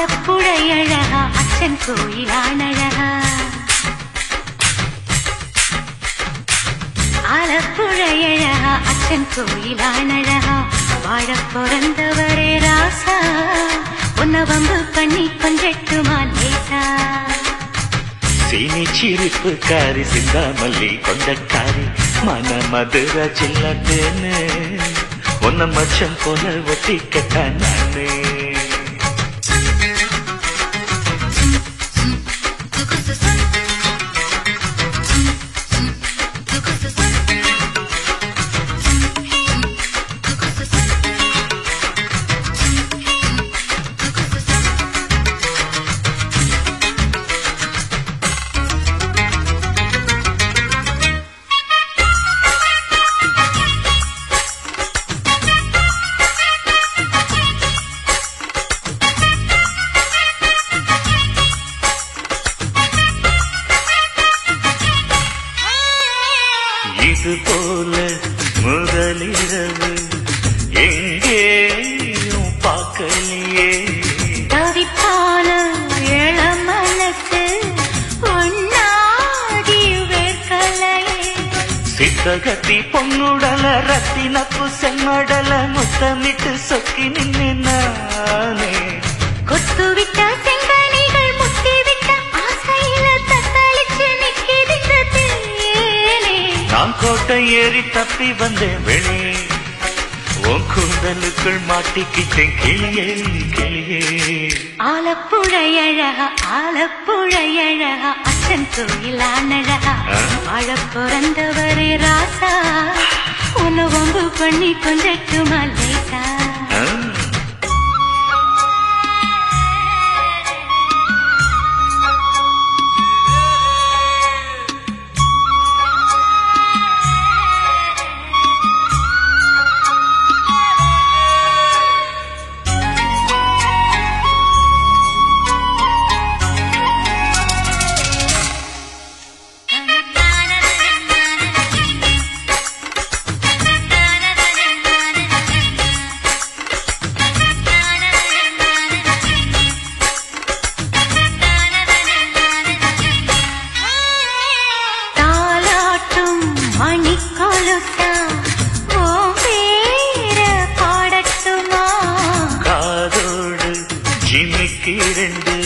ஆலப்புழை அழகா அச்சன் கோயிலான் அழகா ஆலப்புழை அழகா அச்சன் கோயிலான் அழகா வாழ பிறந்தவரே ராசா உன்ன வம்பு பண்ணி கொஞ்சட்டுமா லேசா சீனி சிரிப்பு காரி சிந்தாமல்லி கொண்டக்காரி மன மதுர சில்லத்தேன்னு உன்ன மச்சம் போல ஒட்டிக்கட்ட நானே இது போல முதலிரவு எங்கேயும் பார்க்கலையே தவிப்பான இளமனசு ஒன்னாகி வேர்க்கலையே சித்தகத்தி பொன்னுடல ரத்தினப்பு செம்மடல முத்தமிட்டு சொக்கி நின்னு நானே கொத்துவிட்ட செங்கனிகள் முத்திவிட்ட ஆசையில தத்தளிச்சு நிக்கிதிந்த தேனே நான் கோட்டை ஏறி தப்பி வந்தேன் வெளி உன் கூந்தலுக்குள் மாட்டிக்கிட்டேன் கிளியே கிளியே ஆலப்புழை அழகா ஆலப்புழை அழகா அச்சன் கோயிலான் அழகா ஆ? வாழ பிறந்தவரே ராசா உன்னை வம்பு பண்ணி கொஞ்சட்டுமா லேசா ஆ? தாலாட்டும் மணிக்கொலுசா உன் பேர பாடட்டுமா காதோடு ஜிமிக்கு ரெண்டு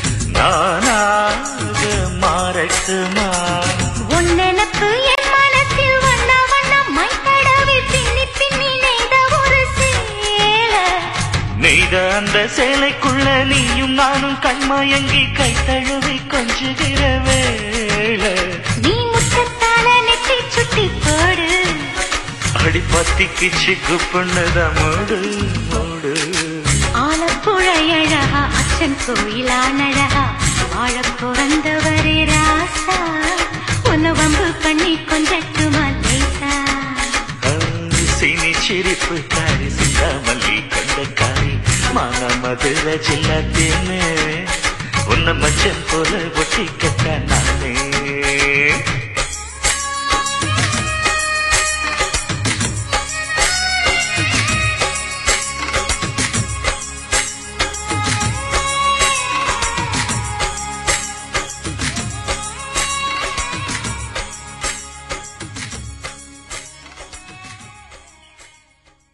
நானாக மாறட்டுமா உன் நினப்பு என் மனசில் வண்ண வண்ணம் மை தடவி பின்னி பின்னி நெய்த ஒரு சேல நெய்த அந்த சேலைக்குள்ள நீயும் நானும் கண்மயங்கி கை தழுவி கொஞ்சுகிற வேளை நீ முத்தத்தால நெத்தி சுட்டி போடு அடி பத்திக்கிச்சு குப்புண்ணுத மூடு மூடு ஆலப்புழை அழகா அச்சன் கோயிலான் அழகா வாழ பிறந்தவரே ராசா உன்னை வம்பு பண்ணி கொஞ்சட்டுமா லேசா ஆ, சீனி சிரிப்பு காரி சிந்தாமல்லி கண்ட காரி மான மதுர ஜில்லாத்தேன்னு உன்னை மச்சன் போல ஒட்டிக்கட்ட நானே